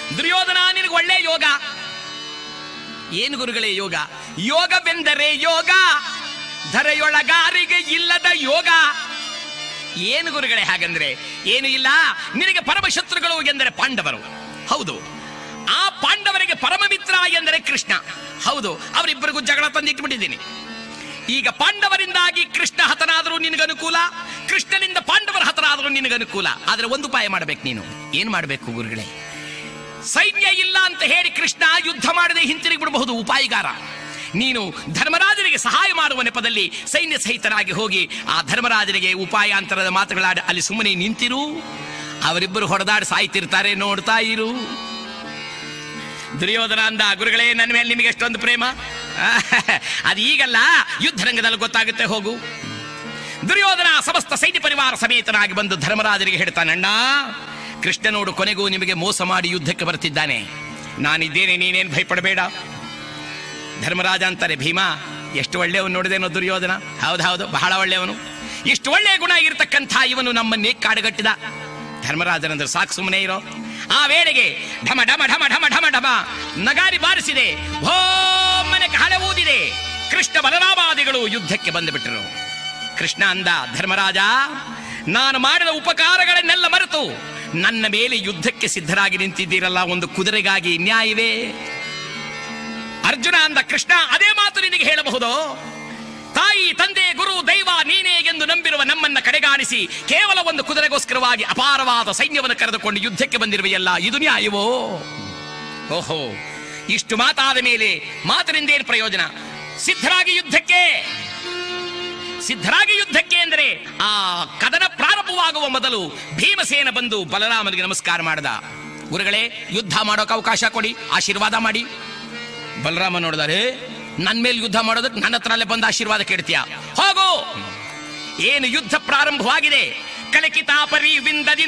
ದುರ್ಯೋಧನ ನಿನಗೆ ಒಳ್ಳೆ ಯೋಗ ಏನು ಗುರುಗಳೇ ಯೋಗ ಯೋಗವೆಂದರೆ ಯೋಗ ಧರೆಯೊಳಗಾರಿಗೆ ಇಲ್ಲದ ಯೋಗ ಏನು ಗುರುಗಳೇ ಹಾಗಂದ್ರೆ ಏನು ಇಲ್ಲ ನಿನಗೆ ಪರಮ ಶತ್ರುಗಳು ಎಂದರೆ ಪಾಂಡವರು ಹೌದು ಆ ಪಾಂಡವರಿಗೆ ಪರಮ ಮಿತ್ರ ಎಂದರೆ ಕೃಷ್ಣ ಹೌದು ಅವರಿಬ್ಬರಿಗೂ ಜಗಳ ತಂದಿಟ್ಬಿಟ್ಟಿದ್ದೀನಿ ಈಗ ಪಾಂಡವರಿಂದಾಗಿ ಕೃಷ್ಣ ಹತನಾದರೂ ನಿನಗನುಕೂಲ ಕೃಷ್ಣನಿಂದ ಪಾಂಡವರ ಹತನಾದರೂ ನಿನಗನುಕೂಲ ಆದ್ರೆ ಒಂದು ಉಪಾಯ ಮಾಡಬೇಕು ನೀನು ಏನ್ ಮಾಡಬೇಕು ಗುರುಗಳೇ ಸೈನ್ಯ ಇಲ್ಲ ಅಂತ ಹೇಳಿ ಕೃಷ್ಣ ಯುದ್ಧ ಮಾಡದೆ ಹಿಂತಿರುಗಿ ಬಿಡಬಹುದು ಉಪಾಯಗಾರ ನೀನು ಧರ್ಮರಾಜನಿಗೆ ಸಹಾಯ ಮಾಡುವ ನೆಪದಲ್ಲಿ ಸೈನ್ಯ ಸಹಿತನಾಗಿ ಹೋಗಿ ಆ ಧರ್ಮರಾಜನಿಗೆ ಉಪಾಯಾಂತರದ ಮಾತುಗಳಾಡಿ ಅಲ್ಲಿ ಸುಮ್ಮನೆ ನಿಂತಿರು ಅವರಿಬ್ಬರು ಹೊಡೆದಾಡಿ ಸಾಯ್ತಿರ್ತಾರೆ ನೋಡ್ತಾ ಇರು ದುರ್ಯೋಧನ ಅಂದ ಗುರುಗಳೇ ನನ್ನ ಮೇಲೆ ನಿಮಗೆ ಎಷ್ಟೊಂದು ಪ್ರೇಮ ಅದು ಈಗಲ್ಲ ಯುದ್ಧ ರಂಗದಲ್ಲಿ ಗೊತ್ತಾಗುತ್ತೆ ಹೋಗು ದುರ್ಯೋಧನ ಸಮಸ್ತ ಸೈನ್ಯ ಪರಿವಾರ ಸಮೇತನಾಗಿ ಬಂದು ಧರ್ಮರಾಜನಿಗೆ ಹೇಳ್ತಾನಣ್ಣ ಕೃಷ್ಣ ನೋಡು ಕೊನೆಗೂ ನಿಮಗೆ ಮೋಸ ಮಾಡಿ ಯುದ್ಧಕ್ಕೆ ಬರ್ತಿದ್ದಾನೆ ನಾನಿದ್ದೇನೆ ನೀನೇನು ಭಯಪಡಬೇಡ ಧರ್ಮರಾಜ ಅಂತಾರೆ ಭೀಮಾ ಎಷ್ಟು ಒಳ್ಳೆಯವನು ನೋಡಿದೇನೋ ದುರ್ಯೋಧನ ಹೌದು ಹೌದು ಬಹಳ ಒಳ್ಳೆಯವನು ಇಷ್ಟು ಒಳ್ಳೆಯ ಗುಣ ಇರತಕ್ಕಂಥ ಇವನು ನಮ್ಮನ್ನೇ ಕಾಡುಗಟ್ಟಿದ ಧರ್ಮರಾಜನಂದ್ರೆ ಸಾಕು ಸುಮ್ಮನೆ ಇರೋ ಆ ವೇಳೆಗೆ ಢಮ ಢಮ ಢಮ ಢಮ ಢಮ ಢಮ ನಗಾರಿ ಬಾರಿಸಿದೆ ಭೋಮನೆ ಹಳೆ ಊದಿದೆ ಕೃಷ್ಣ ಬಲರಾಮಾದಿಗಳು ಯುದ್ಧಕ್ಕೆ ಬಂದುಬಿಟ್ಟರು ಕೃಷ್ಣ ಅಂದ ಧರ್ಮರಾಜ ನಾನು ಮಾಡಿದ ಉಪಕಾರಗಳನ್ನೆಲ್ಲ ಮರೆತು ನನ್ನ ಮೇಲೆ ಯುದ್ಧಕ್ಕೆ ಸಿದ್ಧರಾಗಿ ನಿಂತಿದ್ದೀರಲ್ಲ ಒಂದು ಕುದುರೆಗಾಗಿ ನ್ಯಾಯವೇ ಅರ್ಜುನ ಅಂದ ಕೃಷ್ಣ ಅದೇ ಮಾತು ನಿನಗೆ ಹೇಳಬಹುದು ತಾಯಿ ತಂದೆ ಗುರು ದೈವ ನೀನೇ ಎಂದು ನಂಬಿರುವ ನಮ್ಮನ್ನ ಕಡೆಗಾಣಿಸಿ ಕೇವಲ ಒಂದು ಕುದುರೆಗೋಸ್ಕರವಾಗಿ ಅಪಾರವಾದ ಸೈನ್ಯವನ್ನು ಕರೆದುಕೊಂಡು ಯುದ್ಧಕ್ಕೆ ಬಂದಿರುವೆಯಲ್ಲ ಇದು ನ್ಯಾಯವೋ ಓಹೋ ಇಷ್ಟು ಮಾತಾದ ಮೇಲೆ ಮಾತಿನಿಂದೇನು ಪ್ರಯೋಜನ ಸಿದ್ಧರಾಗಿ ಯುದ್ಧಕ್ಕೆ ಸಿದ್ಧರಾಗಿ ಯುದ್ಧಕ್ಕೆ ಎಂದರೆ ಆ ಕದನ ಪ್ರಾರಂಭವಾಗುವ ಮೊದಲು ಭೀಮಸೇನ ಬಂದು ಬಲರಾಮನಿಗೆ ನಮಸ್ಕಾರ ಮಾಡಿದ ಗುರುಗಳೇ ಯುದ್ಧ ಮಾಡೋಕೆ ಅವಕಾಶ ಕೊಡಿ ಆಶೀರ್ವಾದ ಮಾಡಿ ಬಲರಾಮ ನೋಡಿದಾರೆ ನನ್ನ ಮೇಲೆ ಯುದ್ಧ ಮಾಡೋದಕ್ಕೆ ನನ್ನ ಹತ್ರಲ್ಲೇ ಬಂದು ಆಶೀರ್ವಾದ ಕೇಳ್ತೀಯ ಹೋಗು ಏನು ಯುದ್ಧ ಪ್ರಾರಂಭವಾಗಿದೆ ಕಲಕಿತಾಪರಿ ವಿಂದದಿ